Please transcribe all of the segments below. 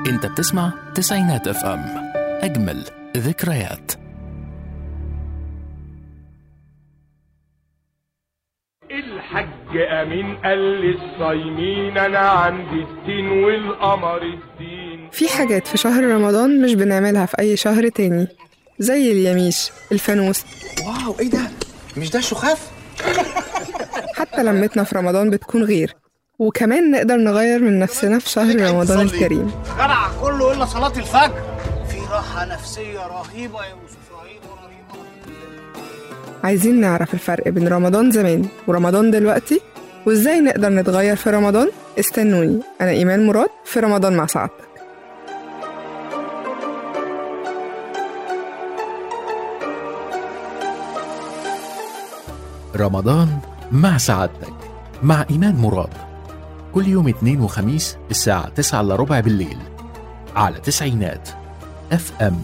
انت بتسمع تسعينات اف ام اجمل ذكريات الحج امين قال للصايمين انا عندي الدين والقمر الدين في حاجات في شهر رمضان مش بنعملها في أي شهر تاني زي اليميش الفانوس واو ايه ده مش ده الشخاف حتى لمتنا في رمضان بتكون غير وكمان نقدر نغير من نفسنا في شهر رمضان الكريم جدع كله الا صلاه الفجر في راحه نفسيه رهيبه يا يوسف رهيبه رهيبه عايزين نعرف الفرق بين رمضان زمان ورمضان دلوقتي وازاي نقدر نتغير في رمضان استنوني أنا إيمان مراد في رمضان مع سعادتك رمضان مع سعادتك مع إيمان مراد كل يوم اثنين وخميس الساعة 9 إلا ربع بالليل على تسعينات اف ام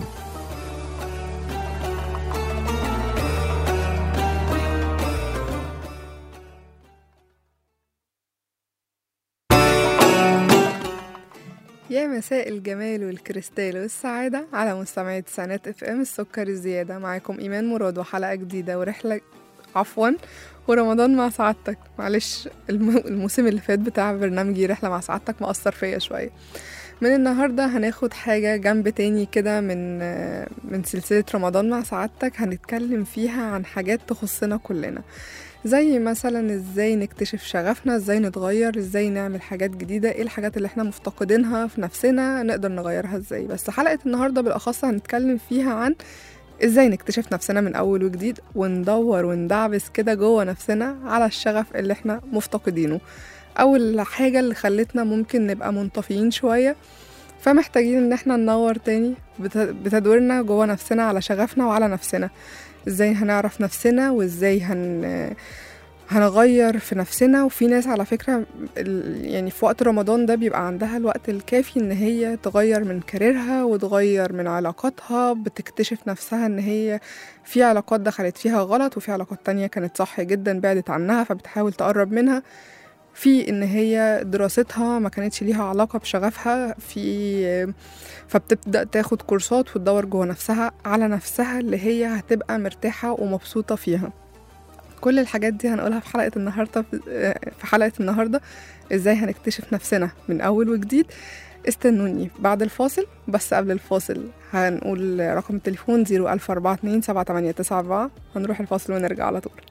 يا مساء الجمال والكريستال والسعادة على مستمعي تسعينات اف ام السكر الزيادة معاكم إيمان مراد وحلقة جديدة ورحلة عفوا ورمضان مع سعادتك معلش الم- الموسم اللي فات بتاع برنامجي رحلة مع سعادتك مأثر فيا شوية من النهاردة هناخد حاجة جنب تاني كده من من سلسلة رمضان مع سعادتك هنتكلم فيها عن حاجات تخصنا كلنا زي مثلا ازاي نكتشف شغفنا ازاي نتغير ازاي نعمل حاجات جديدة ايه الحاجات اللي احنا مفتقدينها في نفسنا نقدر نغيرها ازاي بس حلقة النهاردة بالأخص هنتكلم فيها عن ازاي نكتشف نفسنا من اول وجديد وندور وندعبس كده جوه نفسنا على الشغف اللي احنا مفتقدينه اول حاجة اللي خلتنا ممكن نبقى منطفيين شوية فمحتاجين ان احنا ننور تاني بت- بتدويرنا جوه نفسنا على شغفنا وعلى نفسنا ازاي هنعرف نفسنا وازاي هن هنغير في نفسنا وفي ناس على فكرة ال- يعني في وقت رمضان ده بيبقى عندها الوقت الكافي ان هي تغير من كاريرها وتغير من علاقاتها بتكتشف نفسها ان هي في علاقات دخلت فيها غلط وفي علاقات تانية كانت صح جدا بعدت عنها فبتحاول تقرب منها في ان هي دراستها ما كانتش ليها علاقة بشغفها في فبتبدأ تاخد كورسات وتدور جوه نفسها على نفسها اللي هي هتبقى مرتاحة ومبسوطة فيها كل الحاجات دي هنقولها في حلقة النهاردة في حلقة النهاردة ازاي هنكتشف نفسنا من أول وجديد استنوني بعد الفاصل بس قبل الفاصل هنقول رقم التليفون 01427 هنروح الفاصل ونرجع على طول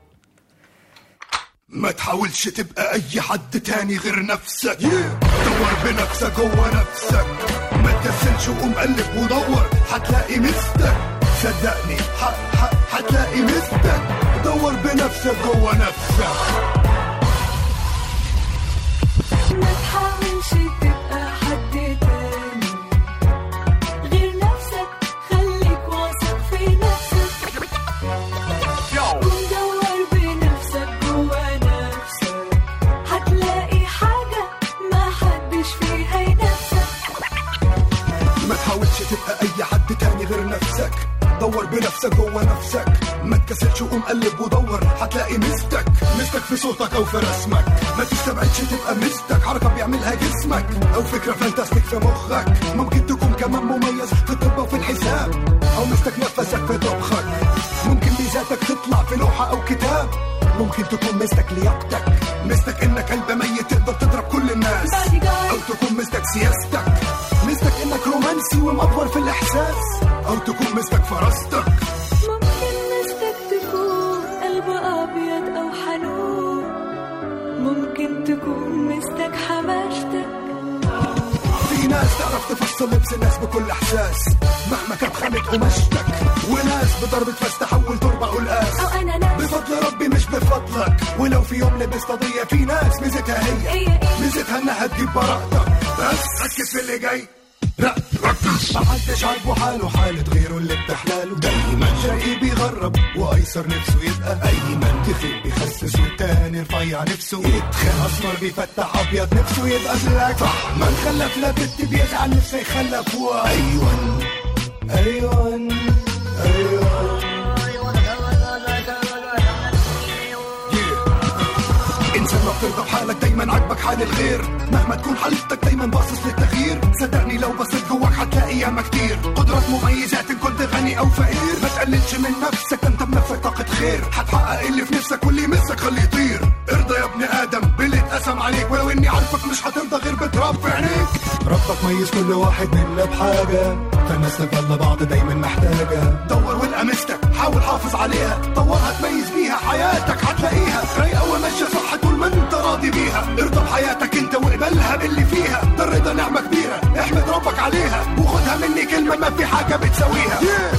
ما تحاولش تبقى اي حد تاني غير نفسك دور بنفسك جوه نفسك ما تكسلش وقوم قلب ودور هتلاقي مستك صدقني ح- ح- هتلاقي مستك دور بنفسك جوه نفسك ما تحاولش تبقى حد تاني غير نفسك خليك واثق في نفسك ودور بنفسك جوا نفسك هتلاقي حاجة ما حدش فيها ينافسك ما تحاولش تبقى اي حد تاني غير نفسك دور بنفسك جوه نفسك ما تكسلش وقوم قلب ودور هتلاقي مستك مستك في صوتك او في رسمك ما تستبعدش تبقى مستك حركه بيعملها جسمك او فكره فانتاستيك في مخك ممكن تكون كمان مميز في الطب وفي الحساب او مستك نفسك في طبخك ممكن ميزاتك تطلع في لوحه او كتاب ممكن تكون مستك لياقتك مستك انك قلب ميت تقدر تضرب كل الناس او تكون مستك سياستك مستك انك رومانسي ومأفور في الاحساس او تكون مستك فراستك ممكن مستك تكون قلب أبيض أو حنون ممكن تكون مستك حماشتك في ناس تعرف تفصل لبس الناس بكل احساس مهما كانت خامة قماشتك وناس بضربة فاس تحول تربة قلقاس أو أنا ناس بفضل ربي مش بفضلك ولو في يوم لبست قضية في ناس ميزتها هي هي إيه ميزتها انها تجيب براءتك بس ركز في اللي جاي لا ركز محدش عاجبه حاله حالة غيره اللي بتحلاله دايما شقي بيغرب وايسر نفسه يبقى ايمن تخيل بيخسس والتاني رفيع نفسه يتخن اسمر بيفتح ابيض نفسه يبقى بلاك صح من خلف لا بنت بيزعل نفسه يخلف وايون ايون ايون انسان ما ترضى بحالك دايما عاجبك حال الغير مهما تكون حالتك دايما باصص للتغيير صدقني لو بصيت جواك هتلاقي ياما كتير قدرات مميزات ان كنت غني او فقير ما تقللش من نفسك ده انت بنفسك طاقة خير هتحقق اللي في نفسك واللي يمسك خليه يطير ارضى يا ابن ادم باللي اتقسم عليك ولو اني عارفك مش هترضى غير بتراب في عينيك ربك ميز كل واحد منا بحاجة فالناس تفضل بعض دايما محتاجة دور والقى مستك حاول حافظ عليها طورها تميز بيها حياتك هتلاقيها رايقة وماشية صح طول ما انت راضي بيها ارضى بحياتك انت واقبلها باللي فيها ده الرضا نعمة كبيرة احمد ربك عليها وخدها مني كلمة ما في حاجة بتساويها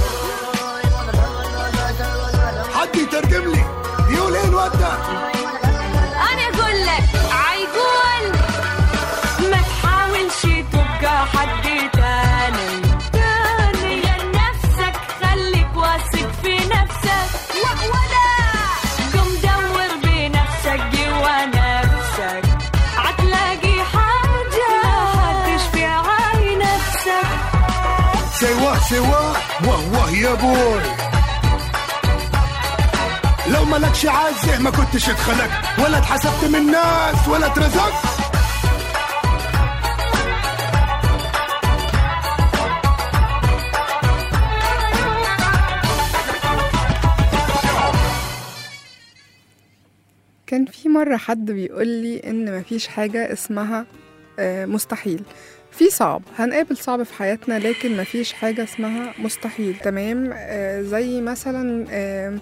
حد يترجم لي يقول ايه الواد ده انا اقول لك عيقول ما تحاولش تبقى حد تاني تاني لنفسك خليك واثق في نفسك ولا قم دور بنفسك جوا نفسك هتلاقي حاجة هتشفي عاي نفسك سوا سوا واه واه يا بوي لو مالكش عزة ما كنتش اتخلقت ولا اتحسبت من الناس ولا اترزقت كان في مرة حد بيقول لي إن مفيش حاجة اسمها آه، مستحيل في صعب هنقابل صعب في حياتنا لكن مفيش حاجة اسمها مستحيل تمام آه، زي مثلا آه،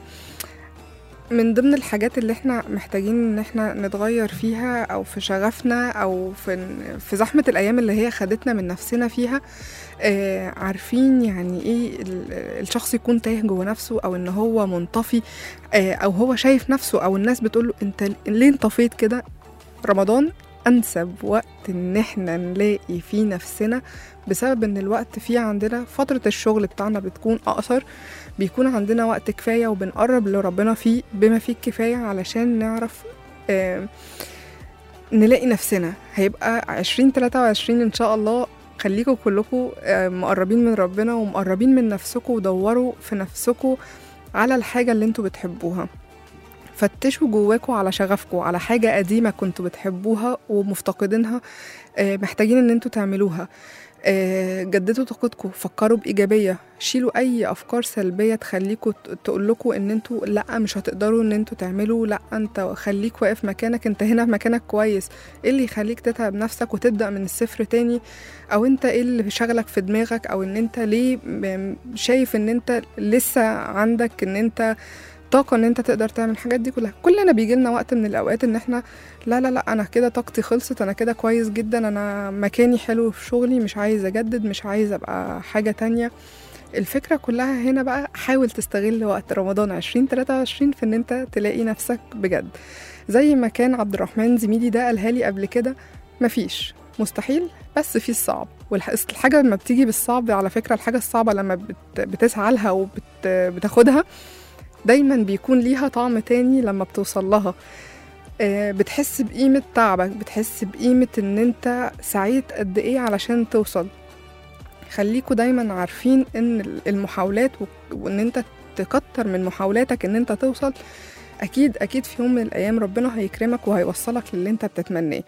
من ضمن الحاجات اللي احنا محتاجين ان احنا نتغير فيها او في شغفنا او في في زحمة الايام اللي هي خدتنا من نفسنا فيها آه عارفين يعني ايه ال- الشخص يكون تايه جوه نفسه او ان هو منطفي آه او هو شايف نفسه او الناس بتقول له انت ليه انطفيت كده رمضان انسب وقت ان احنا نلاقي فيه نفسنا بسبب ان الوقت فيه عندنا فترة الشغل بتاعنا بتكون اقصر بيكون عندنا وقت كفاية وبنقرب لربنا فيه بما فيه الكفاية علشان نعرف آه نلاقي نفسنا هيبقى عشرين تلاتة وعشرين إن شاء الله خليكم كلكم آه، مقربين من ربنا ومقربين من نفسكم ودوروا في نفسكم على الحاجة اللي انتوا بتحبوها فتشوا جواكوا على شغفكم على حاجة قديمة كنتوا بتحبوها ومفتقدينها آه، محتاجين ان انتوا تعملوها آه، جددوا طاقتكم فكروا بإيجابية شيلوا أي أفكار سلبية تخليكوا تقول لكم إن انتوا لأ مش هتقدروا إن انتوا تعملوا لأ انت خليك واقف مكانك انت هنا في مكانك كويس ايه اللي يخليك تتعب نفسك وتبدأ من الصفر تاني او انت ايه اللي شغلك في دماغك او ان انت ليه م- شايف ان انت لسه عندك ان انت طاقة ان انت تقدر تعمل الحاجات دي كلها كلنا بيجي لنا وقت من الاوقات ان احنا لا لا لا انا كده طاقتي خلصت انا كده كويس جدا انا مكاني حلو في شغلي مش عايز اجدد مش عايز ابقى حاجة تانية الفكرة كلها هنا بقى حاول تستغل وقت رمضان 2023 في ان انت تلاقي نفسك بجد زي ما كان عبد الرحمن زميلي ده قالها لي قبل كده مفيش مستحيل بس في الصعب والحاجة لما بتيجي بالصعب على فكرة الحاجة الصعبة لما بت بتسعى لها وبتاخدها دايما بيكون ليها طعم تاني لما بتوصل لها آه، بتحس بقيمة تعبك بتحس بقيمة ان انت سعيت قد ايه علشان توصل خليكوا دايما عارفين ان المحاولات و- وان انت تكتر من محاولاتك ان انت توصل اكيد اكيد في يوم من الايام ربنا هيكرمك وهيوصلك للي انت بتتمناه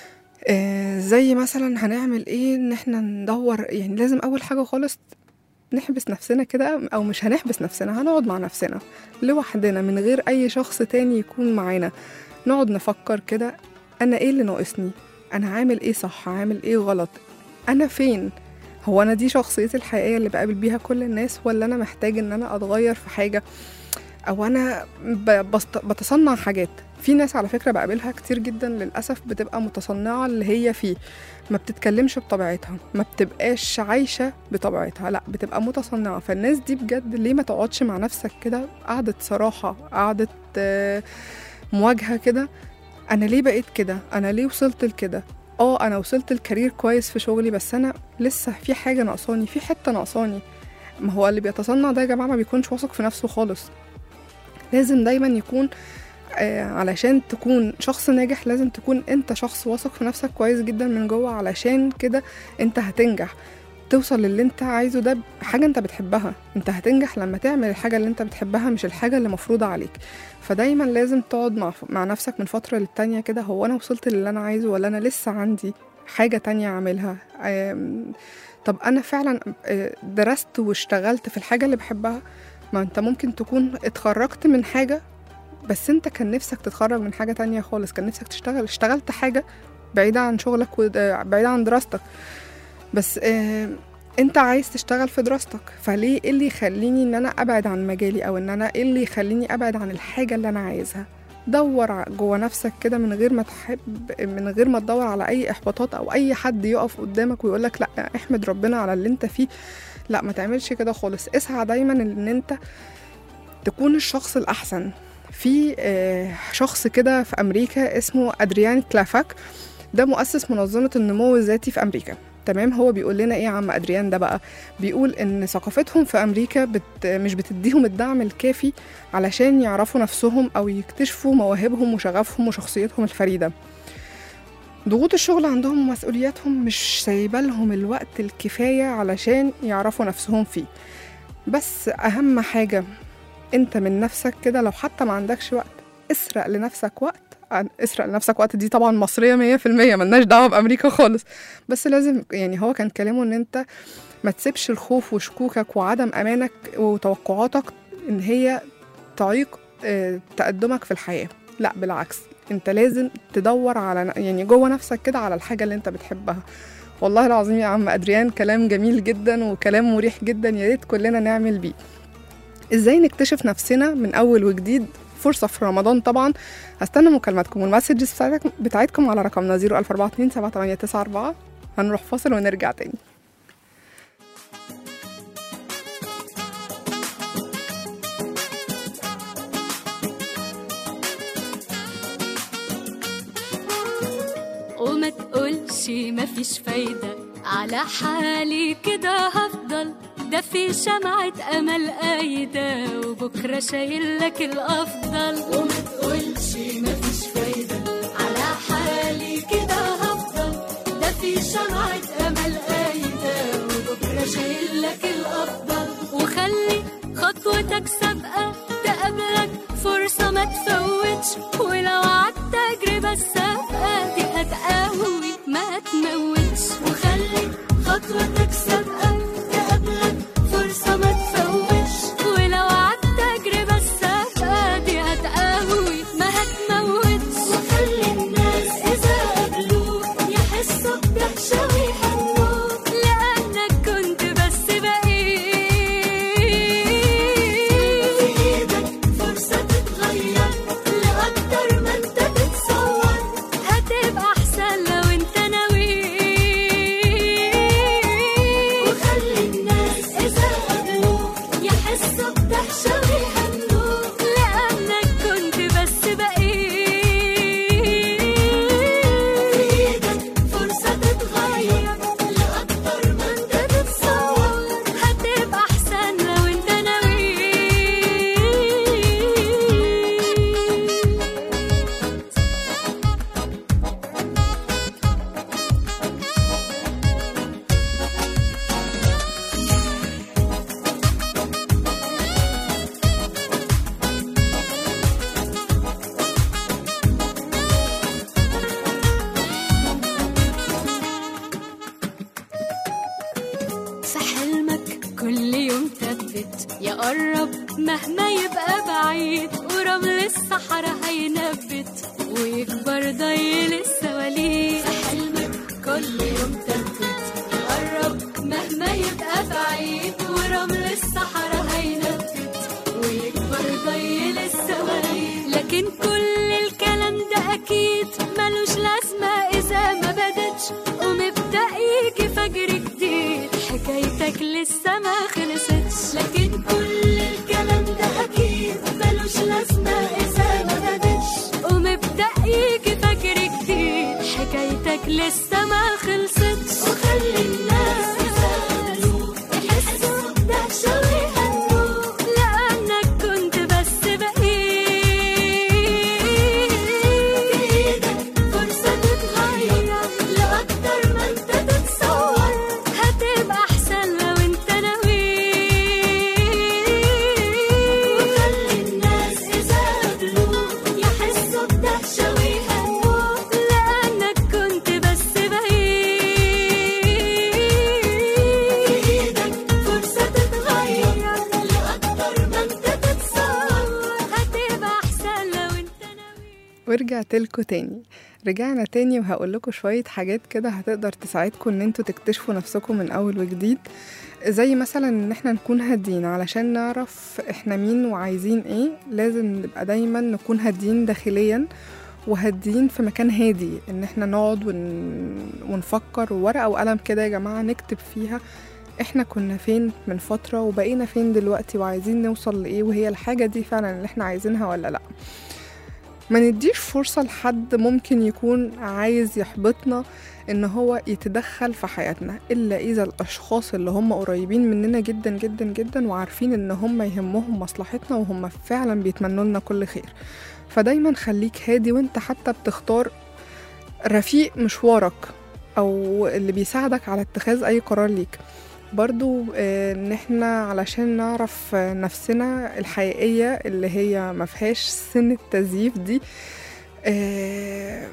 آه، زي مثلا هنعمل ايه ان احنا ندور يعني لازم اول حاجه خالص نحبس نفسنا كده او مش هنحبس نفسنا هنقعد مع نفسنا لوحدنا من غير اي شخص تاني يكون معانا نقعد نفكر كده انا ايه اللي ناقصني انا عامل ايه صح عامل ايه غلط انا فين هو انا دي شخصيتي الحقيقيه اللي بقابل بيها كل الناس ولا انا محتاج ان انا اتغير في حاجه او انا ب- بست- بتصنع حاجات في ناس على فكره بقابلها كتير جدا للاسف بتبقى متصنعه اللي هي فيه ما بتتكلمش بطبيعتها ما بتبقاش عايشه بطبيعتها لا بتبقى متصنعه فالناس دي بجد ليه ما تقعدش مع نفسك كده قعده صراحه قعده آه، مواجهه كده انا ليه بقيت كده انا ليه وصلت لكده اه انا وصلت الكارير كويس في شغلي بس انا لسه في حاجه ناقصاني في حته ناقصاني ما هو اللي بيتصنع ده يا جماعه ما بيكونش واثق في نفسه خالص لازم دايما يكون آه علشان تكون شخص ناجح لازم تكون انت شخص واثق في نفسك كويس جدا من جوه علشان كده انت هتنجح توصل للي انت عايزه ده بحاجة انت بتحبها انت هتنجح لما تعمل الحاجة اللي انت بتحبها مش الحاجة اللي مفروضة عليك فدايما لازم تقعد مع, مع نفسك من فترة للتانية كده هو انا وصلت للي انا عايزه ولا انا لسه عندي حاجة تانية اعملها آم، طب انا فعلا آه، درست واشتغلت في الحاجة اللي بحبها ما انت ممكن تكون اتخرجت من حاجة بس انت كان نفسك تتخرج من حاجة تانية خالص كان نفسك تشتغل اشتغلت حاجة بعيدة عن شغلك وبعيدة عن دراستك بس آه انت عايز تشتغل في دراستك فليه ايه اللي يخليني ان انا ابعد عن مجالي او ان انا ايه اللي يخليني ابعد عن الحاجة اللي انا عايزها دور ع- جوه نفسك كده من غير ما تحب من غير ما تدور على اي احباطات او اي حد يقف قدامك ويقولك لا احمد ربنا على اللي انت فيه لا ما تعملش كده خالص اسعى دايما ان انت تكون الشخص الاحسن في آه، شخص كده في امريكا اسمه ادريان كلافاك ده مؤسس منظمة النمو الذاتي في أمريكا تمام هو بيقول لنا ايه يا عم ادريان ده بقى بيقول ان ثقافتهم في امريكا بت مش بتديهم الدعم الكافي علشان يعرفوا نفسهم او يكتشفوا مواهبهم وشغفهم وشخصيتهم الفريده ضغوط الشغل عندهم ومسؤولياتهم مش سايبه لهم الوقت الكفايه علشان يعرفوا نفسهم فيه بس اهم حاجه انت من نفسك كده لو حتى ما عندكش وقت اسرق لنفسك وقت عن- اسرق لنفسك وقت دي طبعا مصرية مية في المية ملناش دعوة بأمريكا خالص بس لازم يعني هو كان كلامه ان انت ما تسيبش الخوف وشكوكك وعدم أمانك وتوقعاتك ان هي تعيق آه، تقدمك في الحياة لا بالعكس انت لازم تدور على ن- يعني جوه نفسك كده على الحاجة اللي انت بتحبها والله العظيم يا عم أدريان كلام جميل جدا وكلام مريح جدا يا ريت كلنا نعمل بيه ازاي نكتشف نفسنا من اول وجديد فرصة في رمضان طبعا هستنى مكالماتكم والمسجز بتاعتك- بتاعتكم على رقمنا 00427 هنروح فاصل ونرجع تاني وما تقولش مفيش فايدة على حالي كده هفضل ده في شمعة أمل قايدة وبكرة شايل لك الأفضل وما تقولش مفيش فايدة على حالي كده هفضل ده في شمعة أمل قايدة وبكرة شايل لك الأفضل وخلي خطوتك سابقة تقابلك فرصة ما تفوتش ولو عدت تجربة السابقة دي هتقوي ما تموتش وخلي خطوتك سابقة تقابلك فرصة ما تفوتش ولو عدت تجربة السابقة دي هتقوي ما هتموتش وخلي الناس إذا قابلوك يحسوا بدهشة ويهنوك لأنك كنت بس بقيت في إيدك فرصة تتغير لأكتر ما أنت تتصور هتبقى أحسن لو أنت ناوي وخلي الناس إذا قابلوك يحسوا بدهشة ويهنوك لأنك كنت بس بقيت في إيدك فرصة تتغير لأكتر ما أنت تتصور هتبقى أحسن لو أنت ناوي في حلمك كل يوم ثبت يا قرب مهما يبقى بعيد ورمل الصحراء هينبت ويكبر ضيل السواليف في حلمك كل يوم ثبت يا قرب مهما يبقى بعيد ورمل الصحراء هينبت ويكبر ضيل السواليف لكن كل الكلام ده اكيد ملوش لازمه اذا ما بدتش ومبدا يجي فجر جديد حكايتك لسه ما خلصتش لكن كل الكلام ده اكيد ملوش لازمه اذا ما بدتش ومبدا يجي فجر جديد حكايتك لسه ما خلصتش وخلي الناس يسألوك يحسوا بدهشة ويهنوك لأنك كنت بس بقيت في إيدك فرصة تتغير لأكتر ما أنت تتصور هتبقى أحسن ورجعت لكم تاني رجعنا تاني وهقول لكم شوية حاجات كده هتقدر تساعدكم ان انتوا تكتشفوا نفسكم من اول وجديد زي مثلا ان احنا نكون هادين علشان نعرف احنا مين وعايزين ايه لازم نبقى دايما نكون هادين داخليا وهادين في مكان هادي ان احنا نقعد ون... ونفكر ورقة وقلم كده يا جماعة نكتب فيها احنا كنا فين من فترة وبقينا فين دلوقتي وعايزين نوصل لإيه وهي الحاجة دي فعلا اللي احنا عايزينها ولا لأ ما نديش فرصة لحد ممكن يكون عايز يحبطنا ان هو يتدخل في حياتنا الا اذا الاشخاص اللي هم قريبين مننا جدا جدا جدا وعارفين ان هم يهمهم مصلحتنا وهم فعلا بيتمنوا لنا كل خير فدايما خليك هادي وانت حتى بتختار رفيق مشوارك او اللي بيساعدك على اتخاذ اي قرار ليك برضو آه، ان احنا علشان نعرف آه، نفسنا الحقيقية اللي هي مفيهاش سن التزييف دي آه،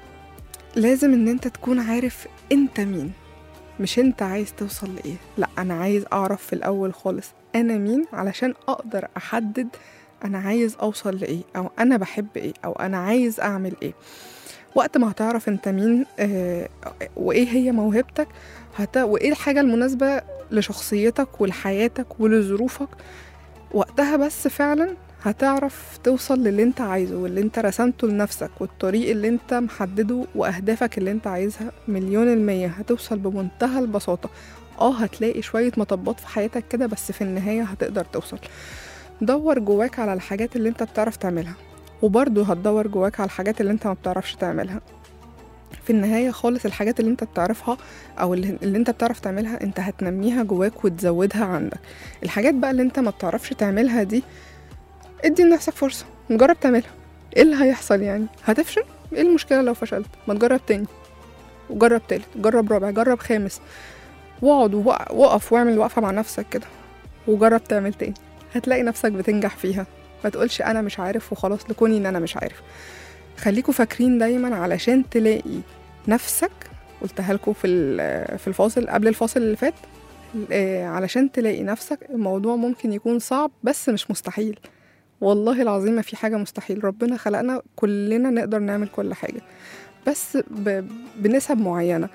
لازم ان انت تكون عارف انت مين مش انت عايز توصل لايه لا انا عايز اعرف في الاول خالص انا مين علشان اقدر احدد انا عايز اوصل لايه او انا بحب ايه او انا عايز اعمل ايه وقت ما هتعرف انت مين آه وايه هي موهبتك هت... وايه الحاجة المناسبة لشخصيتك ولحياتك ولظروفك وقتها بس فعلا هتعرف توصل للي انت عايزه واللي انت رسمته لنفسك والطريق اللي انت محدده واهدافك اللي انت عايزها مليون المية هتوصل بمنتهى البساطة اه هتلاقي شوية مطبات في حياتك كده بس في النهاية هتقدر توصل دور جواك على الحاجات اللي انت بتعرف تعملها وبرضه هتدور جواك على الحاجات اللي انت ما بتعرفش تعملها في النهاية خالص الحاجات اللي انت بتعرفها او اللي, اللي انت بتعرف تعملها انت هتنميها جواك وتزودها عندك الحاجات بقى اللي انت ما بتعرفش تعملها دي ادي لنفسك فرصة نجرب تعملها ايه اللي هيحصل يعني هتفشل ايه المشكلة لو فشلت ما تجرب تاني وجرب تالت جرب رابع جرب خامس واقعد ووق- وقف واعمل وقفة مع نفسك كده وجرب تعمل تاني هتلاقي نفسك بتنجح فيها ما تقولش انا مش عارف وخلاص لكوني ان انا مش عارف خليكوا فاكرين دايما علشان تلاقي نفسك قلتها لكم في ال- في الفاصل قبل الفاصل اللي فات آه، علشان تلاقي نفسك الموضوع ممكن يكون صعب بس مش مستحيل والله العظيم ما في حاجة مستحيل ربنا خلقنا كلنا نقدر نعمل كل حاجة بس ب... بنسب معينة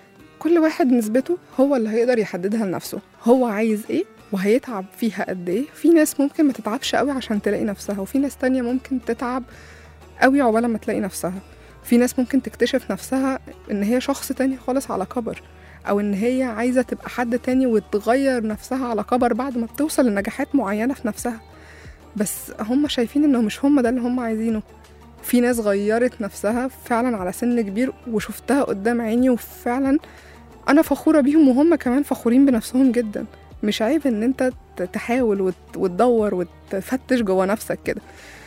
كل واحد نسبته هو اللي هيقدر يحددها لنفسه هو عايز ايه وهيتعب فيها قد ايه في ناس ممكن ما تتعبش قوي عشان تلاقي نفسها وفي ناس تانية ممكن تتعب قوي عقبال ما تلاقي نفسها في ناس ممكن تكتشف نفسها ان هي شخص تاني خالص على كبر او ان هي عايزة تبقى حد تاني وتغير نفسها على كبر بعد ما بتوصل لنجاحات معينة في نفسها بس هم شايفين انه مش هم ده اللي هم عايزينه في ناس غيرت نفسها فعلا على سن كبير وشفتها قدام عيني وفعلا انا فخورة بيهم وهم كمان فخورين بنفسهم جدا مش عيب ان انت ت- تحاول وت- وتدور وتفتش جوه نفسك كده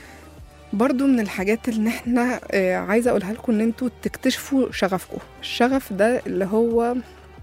برضو من الحاجات اللي احنا آه، عايزة اقولها لكم ان انتوا تكتشفوا شغفكم الشغف ده اللي هو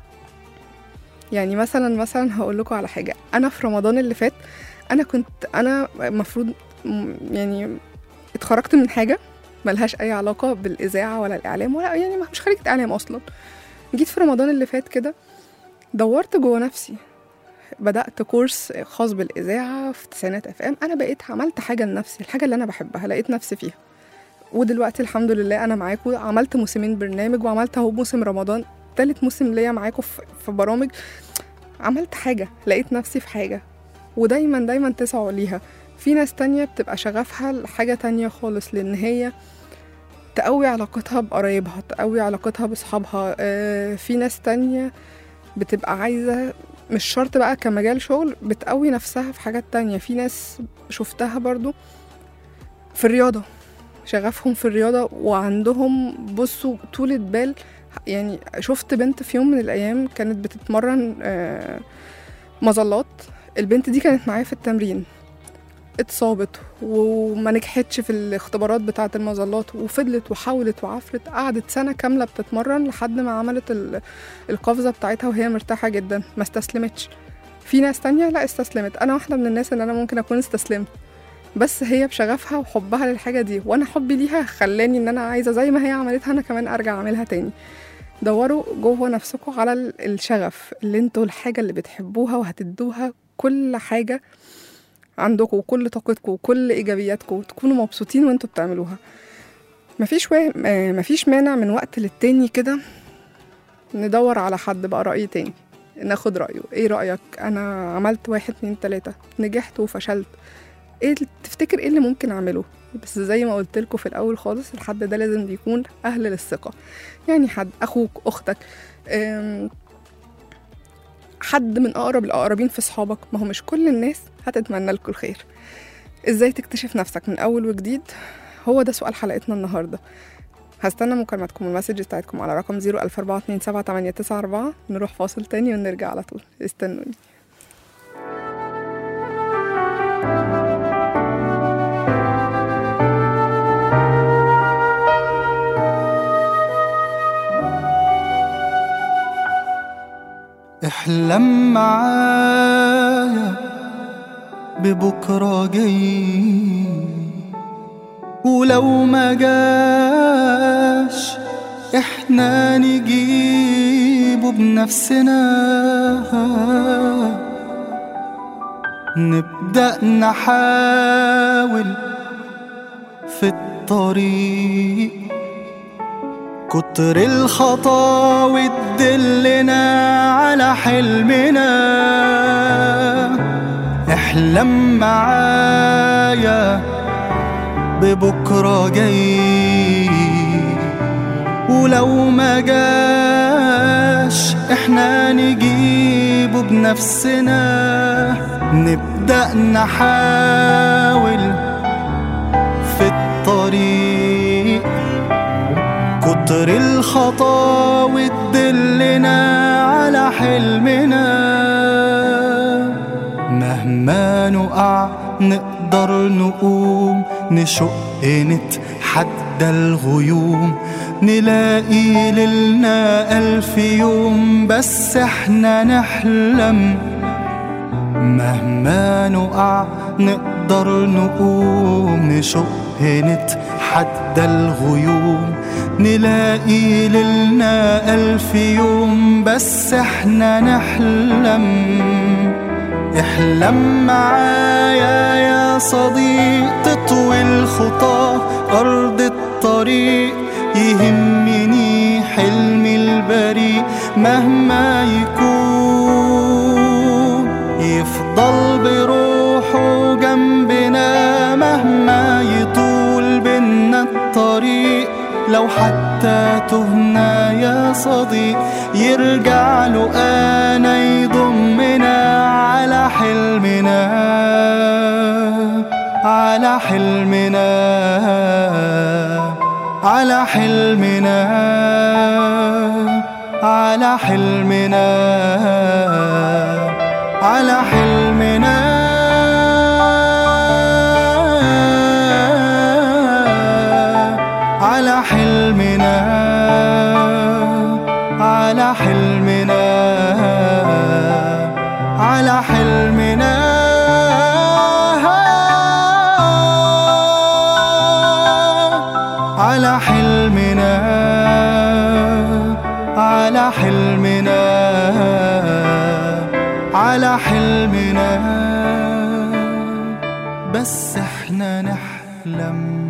يعني مثلا مثلا هقول لكم على حاجة انا في رمضان اللي فات انا كنت انا المفروض يعني اتخرجت من حاجة ملهاش اي علاقة بالاذاعة ولا الاعلام ولا يعني مش خريجة اعلام اصلا جيت في رمضان اللي فات كده دورت جوه نفسي بدأت كورس خاص بالإذاعة في تسعينات اف ام أنا بقيت عملت حاجة لنفسي الحاجة اللي أنا بحبها لقيت نفسي فيها ودلوقتي الحمد لله أنا معاكم عملت موسمين برنامج وعملت أهو موسم رمضان تالت موسم ليا معاكم في في برامج عملت حاجة لقيت نفسي في حاجة ودايما دايما تسعوا ليها في ناس تانية بتبقى شغفها لحاجة تانية خالص لأن هي تقوي علاقتها بقرايبها تقوي علاقتها بصحابها آه، في ناس تانية بتبقى عايزة مش شرط بقى كمجال شغل بتقوي نفسها في حاجات تانية في ناس شفتها برضو في الرياضة شغفهم في الرياضة وعندهم بصوا طولة بال يعني شفت بنت في يوم من الأيام كانت بتتمرن آه، مظلات البنت دي كانت معايا في التمرين اتصابت وما نجحتش في الاختبارات بتاعة المظلات وفضلت وحاولت وعفرت قعدت سنة كاملة بتتمرن لحد ما عملت ال- القفزة بتاعتها وهي مرتاحة جدا ما استسلمتش في ناس تانية لا استسلمت أنا واحدة من الناس اللي أنا ممكن أكون استسلمت بس هي بشغفها وحبها للحاجة دي وأنا حبي ليها خلاني إن أنا عايزة زي ما هي عملتها أنا كمان أرجع أعملها تاني دوروا جوه نفسكم على ال- الشغف اللي انتوا الحاجة اللي بتحبوها وهتدوها كل حاجة عندكم وكل طاقتكم وكل إيجابياتكم وتكونوا مبسوطين وانتوا بتعملوها مفيش وا... آه، مفيش مانع من وقت للتاني كده ندور على حد بقى رأي تاني ناخد رأيه ايه رأيك انا عملت واحد اتنين تلاتة نجحت وفشلت ايه ال- تفتكر ايه اللي ممكن اعمله بس زي ما قلت لكم في الاول خالص الحد ده لازم يكون اهل للثقة يعني حد اخوك اختك أم، حد من اقرب الاقربين في صحابك ما هو مش كل الناس هتتمنى لكم الخير ازاي تكتشف نفسك من اول وجديد هو ده سؤال حلقتنا النهارده هستنى مكالماتكم والمسج بتاعتكم على رقم 004278994 نروح فاصل تاني ونرجع على طول استنوني احلم معايا ببكرة جاي ولو ما جاش احنا نجيبه بنفسنا نبدأ نحاول في الطريق كتر الخطاوي تدلنا على حلمنا احلم معايا ببكرة جاي ولو ما جاش احنا نجيبه بنفسنا نبدأ نحاول في الطريق كتر الخطاوي تدلنا على حلمنا مهما نقع نقدر نقوم نشق نتحدى الغيوم نلاقي ليلنا ألف يوم بس احنا نحلم مهما نقع نقدر نقوم نشق نتحدى الغيوم نلاقي ليلنا ألف يوم بس احنا نحلم احلم معايا يا صديق تطوي الخطى أرض الطريق يهمني حلمي البريء مهما يكون يفضل بروحه جنبنا مهما يطول بينا الطريق لو حتى تهنا يا صديق يرجع له انا يضمنا على حلمنا على حلمنا على حلمنا على حلمنا على حلمنا على حلمنا على حلمنا على حلمنا على حلمنا على حلمنا على حلمنا بس احنا نحلم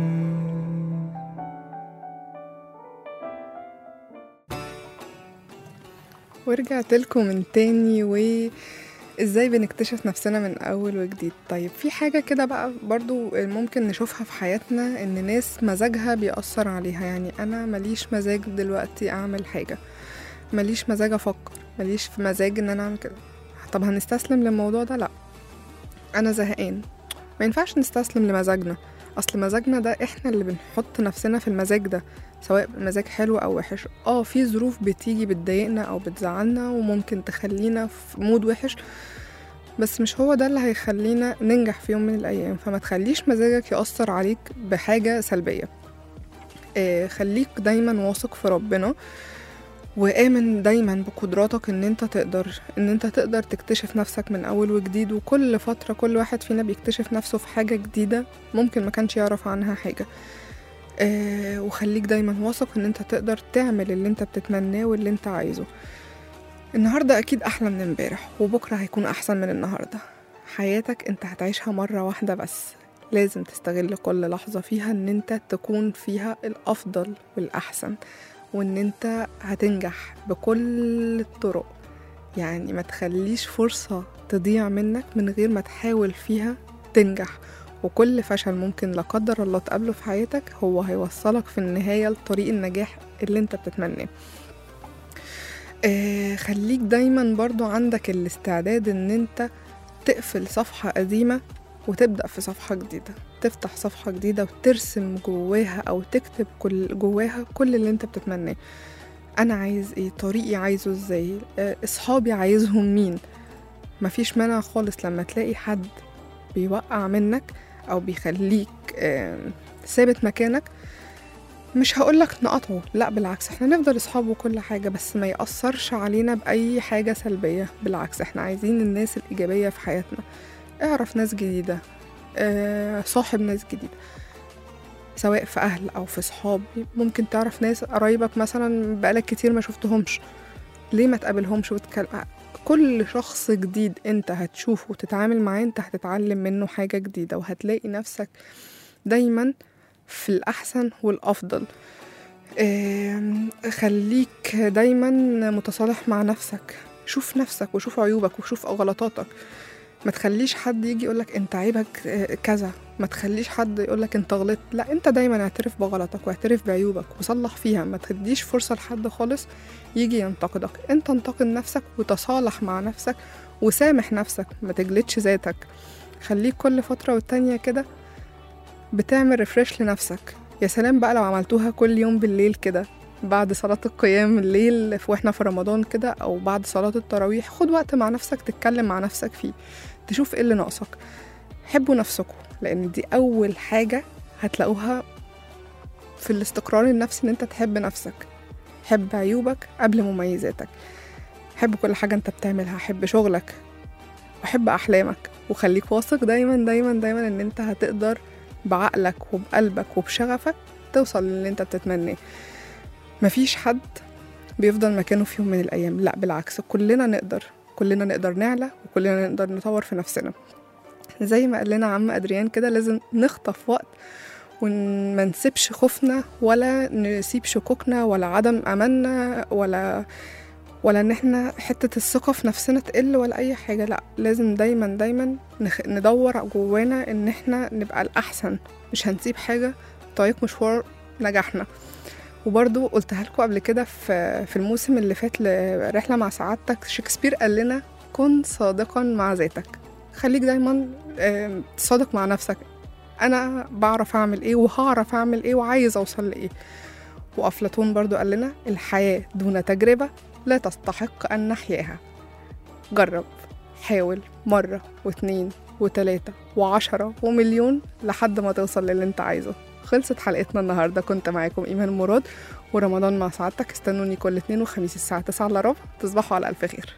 ورجعت لكم من تاني و ازاي بنكتشف نفسنا من اول وجديد طيب في حاجة كده بقى برضو ممكن نشوفها في حياتنا ان ناس مزاجها بيأثر عليها يعني انا ماليش مزاج دلوقتي اعمل حاجة ماليش مزاج افكر ماليش في مزاج ان انا اعمل كده طب هنستسلم للموضوع ده لا انا زهقان ما ينفعش نستسلم لمزاجنا اصل مزاجنا ده احنا اللي بنحط نفسنا في المزاج ده سواء مزاج حلو او وحش اه في ظروف بتيجي بتضايقنا او بتزعلنا وممكن تخلينا في مود وحش بس مش هو ده اللي هيخلينا ننجح في يوم من الايام فما تخليش مزاجك يأثر عليك بحاجة سلبية آه خليك دايما واثق في ربنا وآمن دايما بقدراتك ان انت تقدر ان انت تقدر تكتشف نفسك من اول وجديد وكل فترة كل واحد فينا بيكتشف نفسه في حاجة جديدة ممكن ما كانش يعرف عنها حاجة آه وخليك دايما واثق ان انت تقدر تعمل اللي انت بتتمناه واللي انت عايزه النهاردة اكيد احلى من امبارح وبكرة هيكون احسن من النهاردة حياتك انت هتعيشها مرة واحدة بس لازم تستغل كل لحظة فيها ان انت تكون فيها الافضل والاحسن وان انت هتنجح بكل الطرق يعني ما تخليش فرصة تضيع منك من غير ما تحاول فيها تنجح وكل فشل ممكن لا قدر الله تقابله في حياتك هو هيوصلك في النهاية لطريق النجاح اللي انت بتتمناه آه خليك دايما برضو عندك الاستعداد ان انت تقفل صفحة قديمة وتبدأ في صفحة جديدة تفتح صفحة جديدة وترسم جواها أو تكتب كل جواها كل اللي انت بتتمناه أنا عايز ايه طريقي عايزه ازاي آه، اصحابي عايزهم مين مفيش مانع خالص لما تلاقي حد بيوقع منك أو بيخليك آه، ثابت مكانك مش هقولك نقطعه لا بالعكس احنا نفضل اصحاب وكل حاجة بس ما يأثرش علينا بأي حاجة سلبية بالعكس احنا عايزين الناس الإيجابية في حياتنا اعرف ناس جديدة اه صاحب ناس جديدة سواء في أهل أو في صحاب ممكن تعرف ناس قرايبك مثلا بقالك كتير ما شفتهمش ليه ما تقابلهمش وتكلم كل شخص جديد انت هتشوفه وتتعامل معاه انت هتتعلم منه حاجة جديدة وهتلاقي نفسك دايما في الأحسن والأفضل آم، خليك دايما متصالح مع نفسك شوف نفسك وشوف عيوبك وشوف غلطاتك ما تخليش حد يجي يقولك انت عيبك آه، كذا ما تخليش حد يقولك انت غلطت لا انت دايما اعترف بغلطك واعترف بعيوبك وصلح فيها ما تديش فرصة لحد خالص يجي ينتقدك انت انتقد نفسك وتصالح مع نفسك وسامح نفسك ما تجلدش ذاتك خليك كل فترة والتانية كده بتعمل ريفرش لنفسك يا سلام بقى لو عملتوها كل يوم بالليل كده بعد صلاة القيام الليل في- واحنا في رمضان كده أو بعد صلاة التراويح خد وقت مع نفسك تتكلم مع نفسك فيه تشوف ايه اللي ناقصك حبوا نفسكم لأن دي أول حاجة هتلاقوها في الاستقرار النفسي إن أنت تحب نفسك حب عيوبك قبل مميزاتك حب كل حاجة أنت بتعملها حب شغلك وحب أحلامك وخليك واثق دايما دايما دايما إن أنت هتقدر بعقلك وبقلبك وبشغفك توصل للي أنت بتتمناه مفيش حد بيفضل مكانه في يوم من الأيام لا بالعكس كلنا نقدر كلنا نقدر نعلى وكلنا نقدر نطور في نفسنا زي ما قال لنا عم أدريان كده لازم نخطف وقت وما نسيبش خوفنا ولا نسيب شكوكنا ولا عدم أملنا ولا ولا ان احنا حتة الثقة في نفسنا تقل ولا اي حاجة لا لازم دايما دايما نخ... ندور جوانا ان احنا نبقى الاحسن مش هنسيب حاجة طريق مشوار نجاحنا وبرضو قلتها لكم قبل كده في في الموسم اللي فات لرحلة مع سعادتك شكسبير قال لنا كن صادقا مع ذاتك خليك دايما آم، صادق مع نفسك انا بعرف اعمل ايه وهعرف اعمل ايه وعايز اوصل لايه وافلاطون برضو قال لنا الحياة دون تجربة لا تستحق ان نحياها جرب حاول مرة واتنين وتلاتة وعشرة ومليون لحد ما توصل للي انت عايزه خلصت حلقتنا النهاردة كنت معاكم إيمان مراد ورمضان مع سعادتك استنوني كل اتنين وخميس الساعة تسعة إلا ربع تصبحوا على ألف خير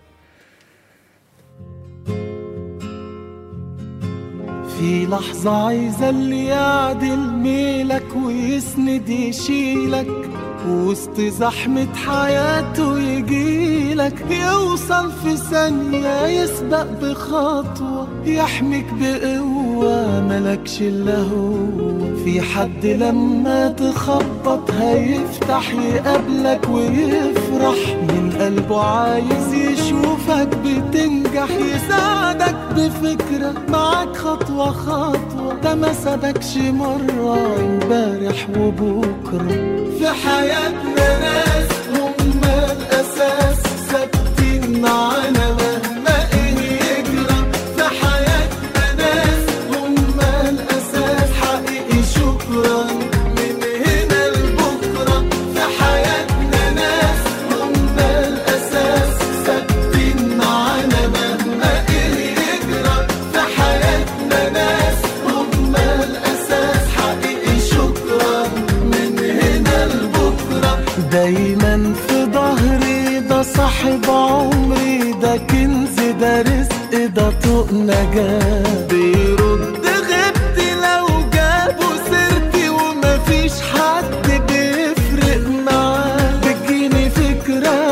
في لحظة عايزة اللي يعدل ميلك ويسند يشيلك وسط زحمة حياته يجيلك يوصل في ثانية يسبق بخطوة يحميك بقوة ملكش إلا هو في حد لما تخبط هيفتح يقابلك ويفرح من قلبه عايز يشوفك بتنجح يساعدك بفكرة معاك خطوة خطوة ده ما سابكش مرة امبارح وبكرة في حياتنا ناس هم الأساس ثابتين معانا مهما إيه يجرى في حياتنا ناس هم الأساس حقيقي شكرا من هنا لبكرة في حياتنا ناس هم الأساس ثابتين معانا مهما إيه يجرى في حياتنا ناس هم الأساس حقيقي شكرا من هنا لبكرة دايما في ظهري ده صاحب عمري ده كنز ده رزق ده طوق نجاة بيرد غيبتي لو جابوا سيرتي ومفيش حد بيفرق معاه بتجيني فكرة